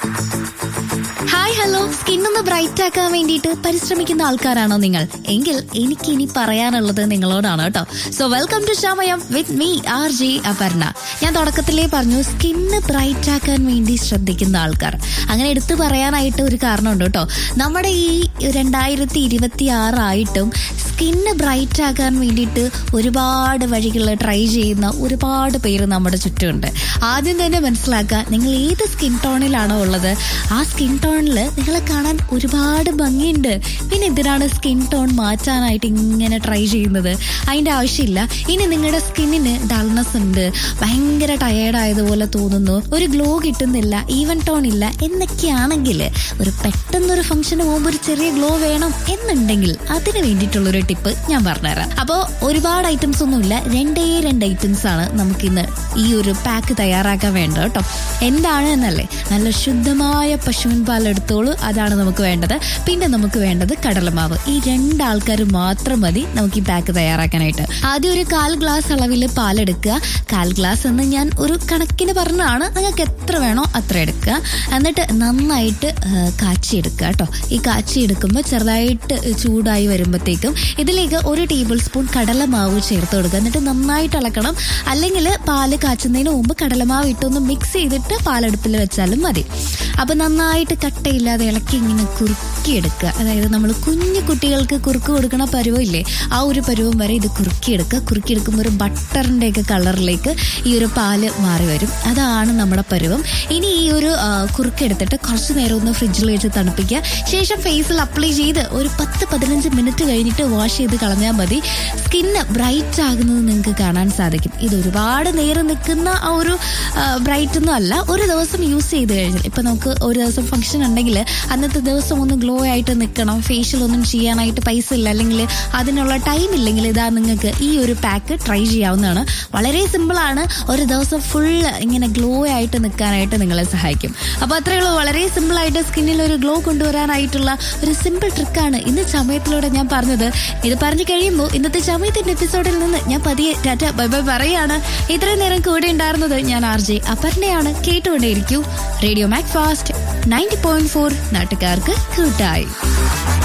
hi hello skin ഒന്ന് bright ആക്കാൻ വേണ്ടിയിട്ട് പരിശ്രമിക്കുന്ന ആൾക്കാരാണോ നിങ്ങൾ എങ്കിൽ എനിക്ക് ഇനി പറയാനുള്ളത് നിങ്ങളോടാണ് കേട്ടോ സോ വെൽക്കം ടു ഷമയം with me R J Aparna ഞാൻ തുടക്കത്തിലേ പറഞ്ഞു സ്കിന്ന് ബ്രൈറ്റ് ആക്കാൻ വേണ്ടി ശ്രദ്ധിക്കുന്ന ആൾക്കാർ അങ്ങനെ എടുത്തു പറയാനായിട്ട് ഒരു കാരണമുണ്ട് കേട്ടോ നമ്മുടെ ഈ രണ്ടായിരത്തി ഇരുപത്തി ആറായിട്ടും സ്കിന്ന് ബ്രൈറ്റ് ആക്കാൻ വേണ്ടിയിട്ട് ഒരുപാട് വഴികൾ ട്രൈ ചെയ്യുന്ന ഒരുപാട് പേര് നമ്മുടെ ചുറ്റുമുണ്ട് ആദ്യം തന്നെ മനസ്സിലാക്കുക നിങ്ങൾ ഏത് സ്കിൻ ടോണിലാണോ ഉള്ളത് ആ സ്കിൻ ടോണിൽ നിങ്ങളെ കാണാൻ ഒരുപാട് ഭംഗിയുണ്ട് പിന്നെ എന്തിനാണ് സ്കിൻ ടോൺ മാറ്റാനായിട്ട് ഇങ്ങനെ ട്രൈ ചെയ്യുന്നത് അതിന്റെ ആവശ്യമില്ല ഇനി നിങ്ങളുടെ സ്കിന്നിന് ഡൾനെസ് ഉണ്ട് ഭയങ്കര ടയേർഡ് ആയതുപോലെ തോന്നുന്നു ഒരു ഗ്ലോ കിട്ടുന്നില്ല ഈവൻ ടോൺ ഇല്ല എന്നൊക്കെയാണെങ്കിൽ ഒരു പെട്ടെന്നൊരു ഫംഗ്ഷന് പോകുമ്പോൾ ഒരു ചെറിയ ഗ്ലോ വേണം എന്നുണ്ടെങ്കിൽ അതിന് വേണ്ടിയിട്ടുള്ള ഒരു ടിപ്പ് ഞാൻ പറഞ്ഞുതരാം അപ്പോൾ ഒരുപാട് ഐറ്റംസ് ഒന്നുമില്ല രണ്ടേ രണ്ട് ഐറ്റംസ് ആണ് നമുക്കിന്ന് ഈ ഒരു പാക്ക് തയ്യാറാക്കാൻ വേണ്ടത് കേട്ടോ എന്താണ് എന്നല്ലേ നല്ല ശുദ്ധമായ പശുവിൻ പാൽ എടുത്തോളൂ അതാണ് നമുക്ക് വേണ്ടത് പിന്നെ നമുക്ക് വേണ്ടത് കടലമാവ് ഈ രണ്ടാൾക്കാർ മാത്രം മതി നമുക്ക് ഈ പാക്ക് തയ്യാറാക്കാനായിട്ട് ആദ്യം ഒരു കാൽ ഗ്ലാസ് അളവിൽ പാലെടുക്കുക കാൽ ഗ്ലാസ് എന്ന് ഞാൻ ഒരു കണക്കിന് പറഞ്ഞതാണ് നിങ്ങൾക്ക് എത്ര വേണോ അത്ര എടുക്കുക എന്നിട്ട് നന്നായിട്ട് ആ, കാച്ചിയെടുക്കുക കേട്ടോ ഈ കാച്ചി എടുക്കുമ്പോൾ ചെറുതായിട്ട് ചൂടായി വരുമ്പോഴത്തേക്കും ഇതിലേക്ക് ഒരു ടേബിൾ സ്പൂൺ കടലമാവ് ചേർത്ത് കൊടുക്കുക എന്നിട്ട് നന്നായിട്ട് ഇളക്കണം അല്ലെങ്കിൽ പാല് കാച്ചുന്നതിന് മുമ്പ് കടലമാവ് ഇട്ടൊന്ന് മിക്സ് ചെയ്തിട്ട് പാലെടുപ്പിൽ വെച്ചാലും മതി അപ്പൊ നന്നായിട്ട് കട്ടയില്ലാതെ ഇളക്കി ഇങ്ങനെ കുറുക്കിയെടുക്കുക അതായത് നമ്മൾ കുഞ്ഞു കുട്ടികൾക്ക് കുറുക്ക് കൊടുക്കണ പരുവം ഇല്ലേ ആ ഒരു പരുവം വരെ ഇത് കുറുക്കിയെടുക്കുക കുറുക്കിയെടുക്കുമ്പോൾ ഒരു ബട്ടറിന്റെ ഒക്കെ കളറിലേക്ക് ഈ ഒരു പാല് മാറി വരും അതാണ് നമ്മുടെ പരുവം ഇനി ഈ ഒരു ആ, കുറുക്കെടുത്തിട്ട് കുറച്ച് നേരം ഒന്ന് ഫ്രിഡ്ജിൽ വെച്ച് തണുപ്പിക്കുക ശേഷം ഫേസിൽ അപ്ലൈ ചെയ്ത് ഒരു പത്ത് പതിനഞ്ച് മിനിറ്റ് കഴിഞ്ഞിട്ട് വാഷ് ചെയ്ത് കളഞ്ഞാൽ മതി സ്കിന്ന് ബ്രൈറ്റ് ആകുന്നത് നിങ്ങൾക്ക് കാണാൻ സാധിക്കും ഇത് ഒരുപാട് നേരം നിൽക്കുന്ന ആ ഒരു ബ്രൈറ്റ് ഒന്നും അല്ല ഒരു ദിവസം യൂസ് ചെയ്ത് കഴിഞ്ഞാൽ ഇപ്പൊ നമുക്ക് ഒരു ദിവസം ഫംഗ്ഷൻ ഉണ്ടെങ്കിൽ അന്നത്തെ ദിവസം ഒന്ന് ഗ്ലോ ആയിട്ട് നിൽക്കണം ഫേഷ്യൽ ഒന്നും ചെയ്യാനായിട്ട് പൈസ ഇല്ല അല്ലെങ്കിൽ അതിനുള്ള ടൈം ഇല്ലെങ്കിൽ ഇതാ നിങ്ങൾക്ക് ഈ ഒരു പാക്ക് ട്രൈ ചെയ്യാവുന്നതാണ് വളരെ സിമ്പിൾ ആണ് ഒരു ദിവസം ഫുൾ ഇങ്ങനെ ഗ്ലോ ആയിട്ട് നിൽക്കാനായിട്ട് നിങ്ങളെ സഹായിക്കും അപ്പൊ അത്രയേ ഉള്ളൂ വളരെ സിമ്പിൾ ആയിട്ട് സ്കിന്നിൽ ഒരു ഗ്ലോ കൊണ്ടുവരാനായിട്ടുള്ള ഒരു സിമ്പിൾ ട്രിക്കാണ് ഇന്ന് ചമയത്തിലൂടെ ഞാൻ പറഞ്ഞത് ഇത് പറഞ്ഞു കഴിയുമ്പോൾ ഇന്നത്തെ ചമയത്തിന്റെ എപ്പിസോഡിൽ നിന്ന് ഞാൻ പതിയെ ടാറ്റ ബൈ ബൈ പറയാണ് ഇത്രയും നേരം കൂടെ ഉണ്ടായിരുന്നത് ഞാൻ ആർ ജെ അപർണയാണ് കേട്ടുകൊണ്ടേയിരിക്കൂ radio Macfast ninety point four നാട്ടുകാർക്ക് കൂട്ടായി